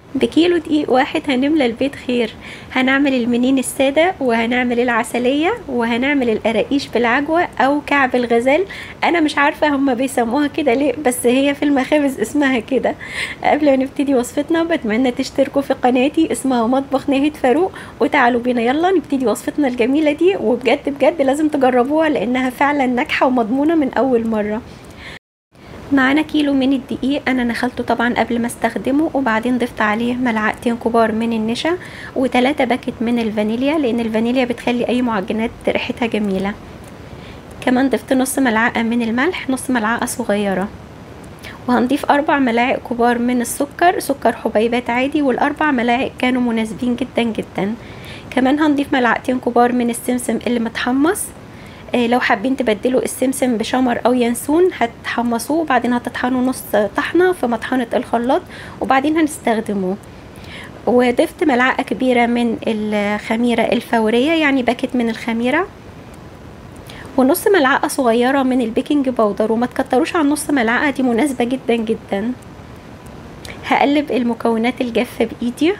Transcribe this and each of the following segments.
بكيلو دقيق واحد هنملى البيت خير هنعمل المنين السادة وهنعمل العسلية وهنعمل القراقيش بالعجوة أو كعب الغزال أنا مش عارفة هما بيسموها كده ليه بس هي في المخابز اسمها كده قبل ما نبتدي وصفتنا بتمنى تشتركوا في قناتي اسمها مطبخ ناهد فاروق وتعالوا بينا يلا نبتدي وصفتنا الجميلة دي وبجد بجد لازم تجربوها لأنها فعلا ناجحة ومضمونة من أول مرة معانا كيلو من الدقيق انا نخلته طبعا قبل ما استخدمه وبعدين ضفت عليه ملعقتين كبار من النشا وتلاتة باكت من الفانيليا لان الفانيليا بتخلي اي معجنات ريحتها جميلة كمان ضفت نص ملعقة من الملح نص ملعقة صغيرة وهنضيف اربع ملاعق كبار من السكر سكر حبيبات عادي والاربع ملاعق كانوا مناسبين جدا جدا كمان هنضيف ملعقتين كبار من السمسم اللي متحمص إيه لو حابين تبدلوا السمسم بشمر او ينسون هتحمصوه وبعدين هتطحنوا نص طحنه في مطحنه الخلاط وبعدين هنستخدموه وضفت ملعقه كبيره من الخميره الفوريه يعني باكت من الخميره ونص ملعقه صغيره من البيكنج باودر وما تكتروش عن نص ملعقه دي مناسبه جدا جدا هقلب المكونات الجافه بايدي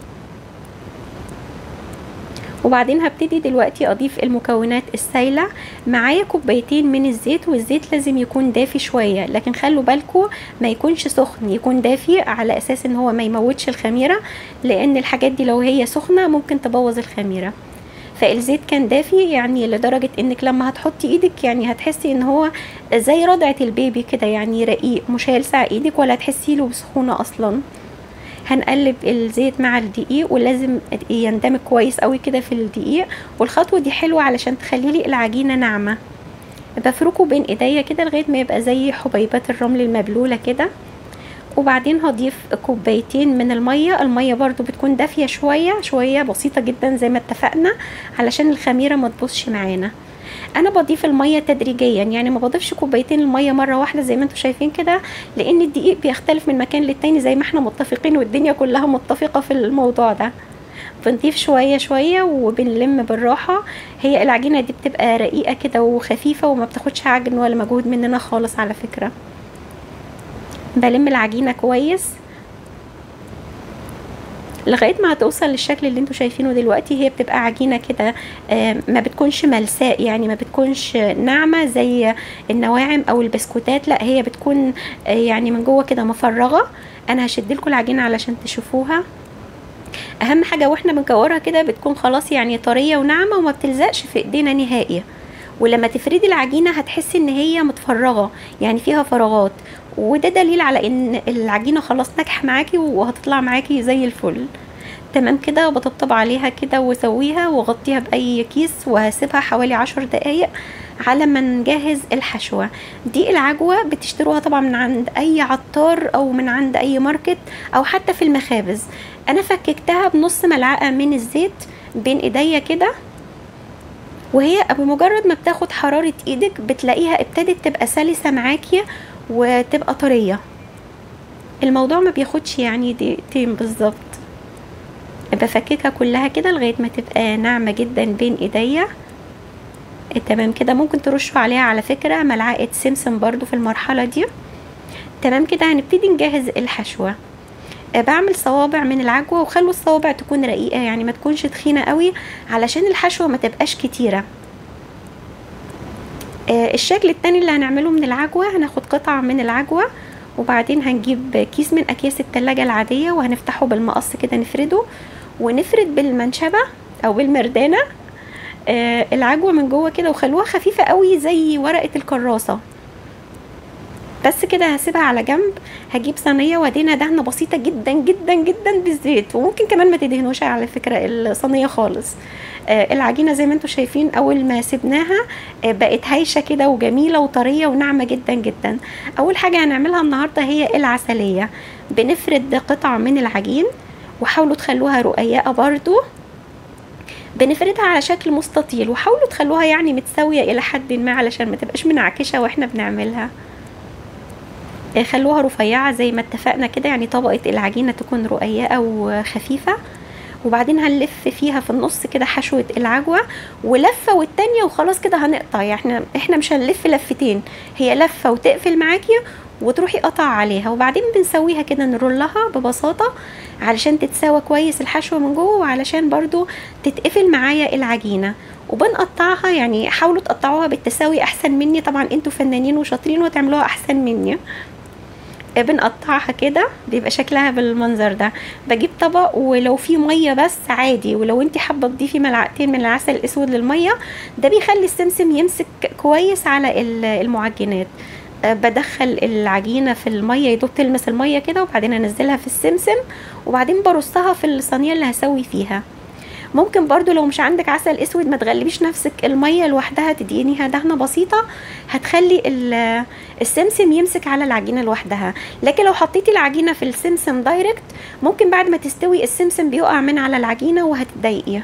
وبعدين هبتدي دلوقتي اضيف المكونات السايله معايا كوبايتين من الزيت والزيت لازم يكون دافي شويه لكن خلوا بالكم ما يكونش سخن يكون دافي على اساس ان هو ما يموتش الخميره لان الحاجات دي لو هي سخنه ممكن تبوظ الخميره فالزيت كان دافي يعني لدرجة انك لما هتحطي ايدك يعني هتحسي ان هو زي رضعة البيبي كده يعني رقيق مش هيلسع ايدك ولا تحسي له بسخونة اصلا هنقلب الزيت مع الدقيق ولازم يندمج كويس قوي كده في الدقيق والخطوه دي حلوه علشان تخلي لي العجينه ناعمه بفركه بين ايديا كده لغايه ما يبقى زي حبيبات الرمل المبلوله كده وبعدين هضيف كوبايتين من الميه الميه برضو بتكون دافيه شويه شويه بسيطه جدا زي ما اتفقنا علشان الخميره ما تبوظش معانا انا بضيف الميه تدريجيا يعني ما بضيفش كوبايتين الميه مره واحده زي ما انتم شايفين كده لان الدقيق بيختلف من مكان للتاني زي ما احنا متفقين والدنيا كلها متفقه في الموضوع ده بنضيف شويه شويه وبنلم بالراحه هي العجينه دي بتبقى رقيقه كده وخفيفه وما بتاخدش عجن ولا مجهود مننا خالص على فكره بلم العجينه كويس لغايه ما هتوصل للشكل اللي انتوا شايفينه دلوقتي هي بتبقى عجينه كده ما بتكونش ملساء يعني ما بتكونش ناعمه زي النواعم او البسكوتات لا هي بتكون يعني من جوه كده مفرغه انا هشد لكم العجينه علشان تشوفوها اهم حاجه واحنا بنكورها كده بتكون خلاص يعني طريه وناعمه وما بتلزقش في ايدينا نهائي ولما تفردي العجينه هتحسي ان هي متفرغه يعني فيها فراغات وده دليل على ان العجينه خلاص ناجحه معاكي وهتطلع معاكي زي الفل تمام كده بطبطب عليها كده واسويها واغطيها باي كيس وهسيبها حوالي عشر دقايق على ما نجهز الحشوه دي العجوه بتشتروها طبعا من عند اي عطار او من عند اي ماركت او حتى في المخابز انا فككتها بنص ملعقه من الزيت بين ايديا كده وهي بمجرد ما بتاخد حرارة ايدك بتلاقيها ابتدت تبقى سلسة معاكي وتبقى طرية الموضوع ما بياخدش يعني دقيقتين بالظبط بفككها كلها كده لغاية ما تبقى ناعمة جدا بين ايديا تمام كده ممكن ترشوا عليها على فكرة ملعقة سمسم برضو في المرحلة دي تمام كده هنبتدي نجهز الحشوة بعمل صوابع من العجوة وخلوا الصوابع تكون رقيقة يعني ما تكونش تخينة قوي علشان الحشوة ما تبقاش كتيرة الشكل التاني اللي هنعمله من العجوة هناخد قطعة من العجوة وبعدين هنجيب كيس من اكياس التلاجة العادية وهنفتحه بالمقص كده نفرده ونفرد بالمنشبة او بالمردانة العجوة من جوه كده وخلوها خفيفة قوي زي ورقة الكراسة بس كده هسيبها على جنب هجيب صينيه وادهنها دهنه بسيطه جدا جدا جدا بالزيت وممكن كمان ما تدهنوش على فكره الصينيه خالص آه العجينه زي ما انتم شايفين اول ما سبناها آه بقت هايشه كده وجميله وطريه وناعمه جدا جدا اول حاجه هنعملها النهارده هي العسليه بنفرد قطع من العجين وحاولوا تخلوها رقيقه برضو بنفردها على شكل مستطيل وحاولوا تخلوها يعني متساويه الى حد ما علشان ما تبقاش منعكشه واحنا بنعملها خلوها رفيعة زي ما اتفقنا كده يعني طبقة العجينة تكون رقيقة وخفيفة وبعدين هنلف فيها في النص كده حشوه العجوه ولفه والتانيه وخلاص كده هنقطع يعني احنا احنا مش هنلف لفتين هي لفه وتقفل معاكي وتروحي قطع عليها وبعدين بنسويها كده نرولها ببساطه علشان تتساوى كويس الحشوه من جوه وعلشان برضو تتقفل معايا العجينه وبنقطعها يعني حاولوا تقطعوها بالتساوي احسن مني طبعا انتوا فنانين وشاطرين وتعملوها احسن مني بنقطعها كده بيبقى شكلها بالمنظر ده بجيب طبق ولو في ميه بس عادي ولو انت حابه تضيفي ملعقتين من العسل الاسود للميه ده بيخلي السمسم يمسك كويس على المعجنات بدخل العجينه في الميه يدوب تلمس الميه كده وبعدين انزلها في السمسم وبعدين برصها في الصينيه اللي هسوي فيها ممكن برضو لو مش عندك عسل اسود ما تغلبيش نفسك الميه لوحدها تدينيها دهنه بسيطه هتخلي السمسم يمسك على العجينه لوحدها لكن لو حطيتي العجينه في السمسم دايركت ممكن بعد ما تستوي السمسم بيقع من على العجينه وهتضايقيها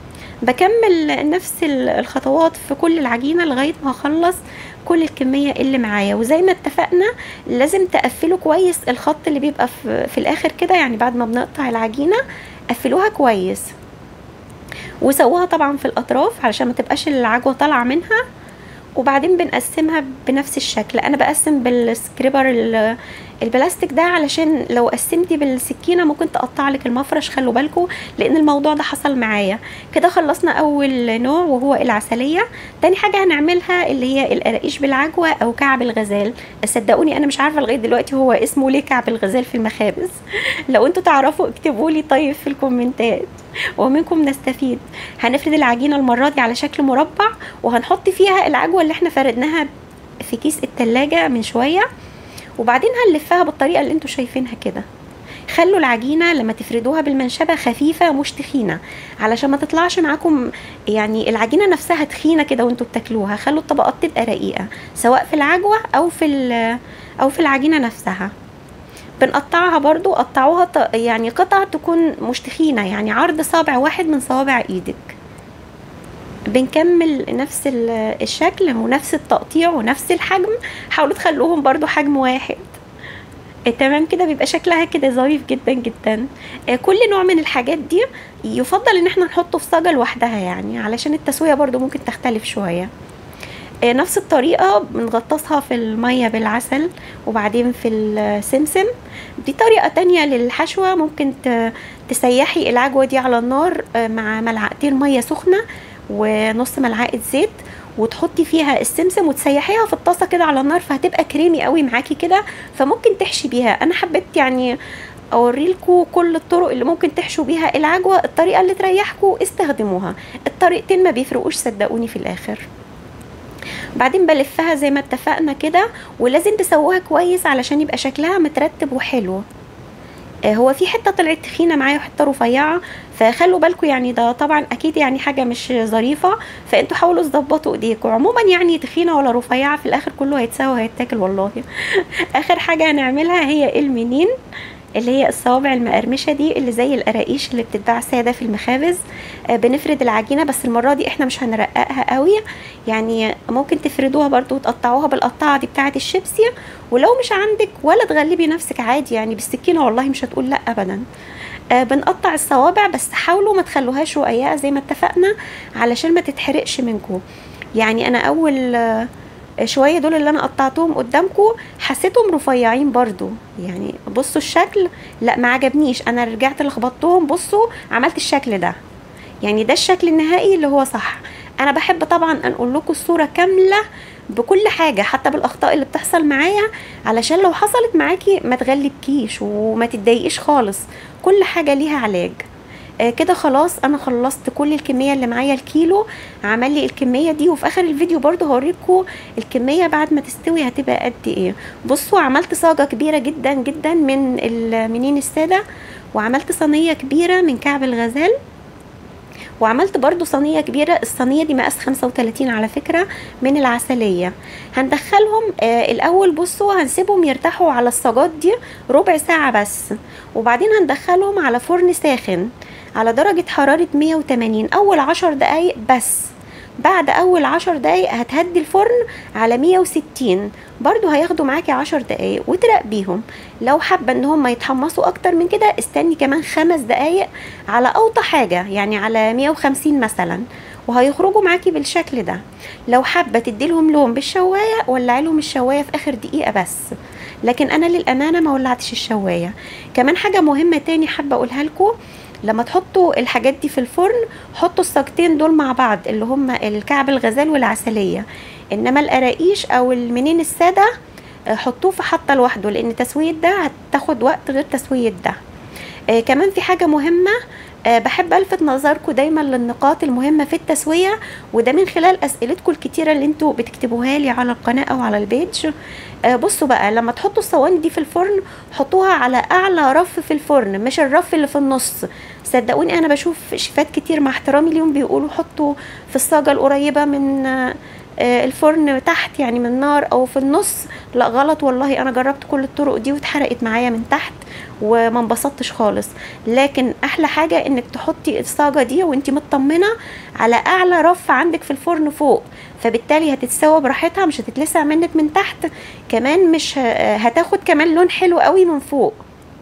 بكمل نفس الخطوات في كل العجينه لغايه ما اخلص كل الكميه اللي معايا وزي ما اتفقنا لازم تقفلوا كويس الخط اللي بيبقى في, في الاخر كده يعني بعد ما بنقطع العجينه قفلوها كويس وسووها طبعا في الاطراف علشان ما تبقاش العجوه طالعه منها وبعدين بنقسمها بنفس الشكل انا بقسم بالسكريبر البلاستيك ده علشان لو قسمتي بالسكينه ممكن تقطع لك المفرش خلوا بالكم لان الموضوع ده حصل معايا كده خلصنا اول نوع وهو العسليه تاني حاجه هنعملها اللي هي القراقيش بالعجوه او كعب الغزال صدقوني انا مش عارفه لغايه دلوقتي هو اسمه ليه كعب الغزال في المخابز لو انتوا تعرفوا اكتبوا لي طيب في الكومنتات ومنكم نستفيد هنفرد العجينه المره دي على شكل مربع وهنحط فيها العجوه اللي احنا فردناها في كيس التلاجة من شويه وبعدين هنلفها بالطريقه اللي انتوا شايفينها كده خلوا العجينه لما تفردوها بالمنشبه خفيفه مش تخينه علشان ما تطلعش معاكم يعني العجينه نفسها تخينه كده وانتوا بتاكلوها خلوا الطبقات تبقى رقيقه سواء في العجوه او في او في العجينه نفسها بنقطعها برضو قطعوها يعني قطع تكون مش تخينه يعني عرض صابع واحد من صوابع ايدك بنكمل نفس الشكل ونفس التقطيع ونفس الحجم حاولوا تخلوهم برضو حجم واحد تمام كده بيبقى شكلها كده ظريف جدا جدا كل نوع من الحاجات دي يفضل ان احنا نحطه في صاجه لوحدها يعني علشان التسويه برضو ممكن تختلف شويه نفس الطريقه بنغطسها في الميه بالعسل وبعدين في السمسم دي طريقه تانية للحشوه ممكن تسيحي العجوه دي على النار مع ملعقتين ميه سخنه ونص ملعقه زيت وتحطي فيها السمسم وتسيحيها في الطاسه كده على النار فهتبقى كريمي قوي معاكي كده فممكن تحشي بيها انا حبيت يعني اوريلكوا كل الطرق اللي ممكن تحشوا بيها العجوه الطريقه اللي تريحكوا استخدموها الطريقتين ما بيفرقوش صدقوني في الاخر بعدين بلفها زي ما اتفقنا كده ولازم تسووها كويس علشان يبقى شكلها مترتب وحلو هو في حته طلعت تخينه معايا وحته رفيعه فخلوا بالكم يعني ده طبعا اكيد يعني حاجه مش ظريفه فانتوا حاولوا تظبطوا ايديكم عموما يعني تخينه ولا رفيعه في الاخر كله هيتساوى وهيتاكل والله اخر حاجه هنعملها هي المنين اللي هي الصوابع المقرمشه دي اللي زي القراقيش اللي بتتباع ساده في المخابز آه بنفرد العجينه بس المره دي احنا مش هنرققها قوي يعني ممكن تفردوها برضو وتقطعوها بالقطاعه دي بتاعه الشيبسي ولو مش عندك ولا تغلبي نفسك عادي يعني بالسكينه والله مش هتقول لا ابدا آه بنقطع الصوابع بس حاولوا ما تخلوهاش رقيقه زي ما اتفقنا علشان ما تتحرقش منكم يعني انا اول آه شويه دول اللي انا قطعتهم قدامكم حسيتهم رفيعين برضو يعني بصوا الشكل لا ما عجبنيش انا رجعت لخبطتهم بصوا عملت الشكل ده يعني ده الشكل النهائي اللي هو صح انا بحب طبعا انقل لكم الصوره كامله بكل حاجه حتى بالاخطاء اللي بتحصل معايا علشان لو حصلت معاكي ما تغلبكيش وما تتضايقيش خالص كل حاجه ليها علاج آه كده خلاص انا خلصت كل الكميه اللي معايا الكيلو عمل لي الكميه دي وفي اخر الفيديو برضو هوريكم الكميه بعد ما تستوي هتبقى قد ايه بصوا عملت صاجه كبيره جدا جدا من المنين الساده وعملت صينيه كبيره من كعب الغزال وعملت برضو صينية كبيرة الصينية دي مقاس 35 على فكرة من العسلية هندخلهم آه الأول بصوا هنسيبهم يرتاحوا على الصاجات دي ربع ساعة بس وبعدين هندخلهم على فرن ساخن على درجة حرارة 180 أول عشر دقايق بس بعد اول عشر دقايق هتهدي الفرن على 160 برضو هياخدوا معاكي عشر دقايق وتراقبيهم لو حابه ان هم يتحمصوا اكتر من كده استني كمان خمس دقايق على اوطى حاجه يعني على 150 مثلا وهيخرجوا معاكي بالشكل ده لو حابه تديلهم لون بالشوايه ولعي لهم الشوايه في اخر دقيقه بس لكن انا للامانه ما ولعتش الشوايه كمان حاجه مهمه تاني حابه اقولها لكم لما تحطوا الحاجات دي في الفرن حطوا الصاجتين دول مع بعض اللي هم الكعب الغزال والعسليه انما القراقيش او المنين الساده آه، حطوه في حطه لوحده لان تسويه ده هتاخد وقت غير تسويه ده آه كمان في حاجه مهمه آه بحب الفت نظركم دايما للنقاط المهمه في التسويه وده من خلال اسئلتكم الكتيره اللي انتوا بتكتبوها لي على القناه او على البيج آه بصوا بقى لما تحطوا الصواني دي في الفرن حطوها على اعلى رف في الفرن مش الرف اللي في النص صدقوني انا بشوف شيفات كتير مع احترامي ليهم بيقولوا حطوا في الصاجه القريبه من آه آه، الفرن تحت يعني من النار او في النص لا غلط والله انا جربت كل الطرق دي واتحرقت معايا من تحت وما انبسطتش خالص لكن احلى حاجه انك تحطي الصاجه دي وانت مطمنه على اعلى رف عندك في الفرن فوق فبالتالي هتتسوى براحتها مش هتتلسع منك من تحت كمان مش ه- هتاخد كمان لون حلو قوي من فوق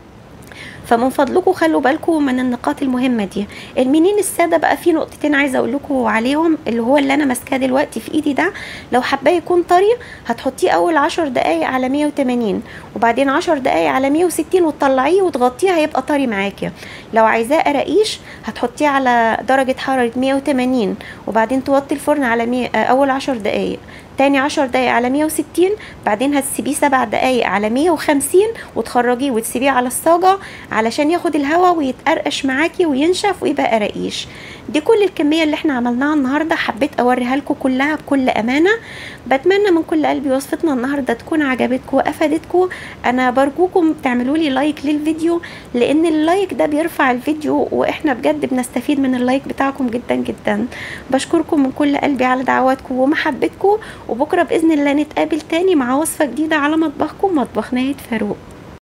فمن فضلكم خلوا بالكم من النقاط المهمه دي المنين الساده بقى في نقطتين عايزه اقول لكم عليهم اللي هو اللي انا ماسكاه دلوقتي في ايدي ده لو حباه يكون طري هتحطيه اول عشر دقايق على 180 وبعدين عشر دقايق على 160 وتطلعيه وتغطيه هيبقى طري معاكي لو عايزاه قراقيش هتحطيه على درجه حراره 180 وبعدين توطي الفرن على مية اول عشر دقايق تاني عشر دقايق على 160 بعدين هتسيبيه سبع دقايق على 150 وتخرجيه وتسيبيه على الصاجة علشان ياخد الهواء ويتقرقش معاكي وينشف ويبقى قراقيش دي كل الكمية اللي احنا عملناها النهاردة حبيت اوريها لكم كلها بكل امانة بتمنى من كل قلبي وصفتنا النهاردة تكون عجبتكم وافادتكم انا برجوكم تعملوا لي لايك للفيديو لان اللايك ده بيرفع الفيديو واحنا بجد بنستفيد من اللايك بتاعكم جدا جدا بشكركم من كل قلبي على دعواتكم ومحبتكم وبكره باذن الله نتقابل تاني مع وصفه جديده على مطبخكم مطبخ ناهد فاروق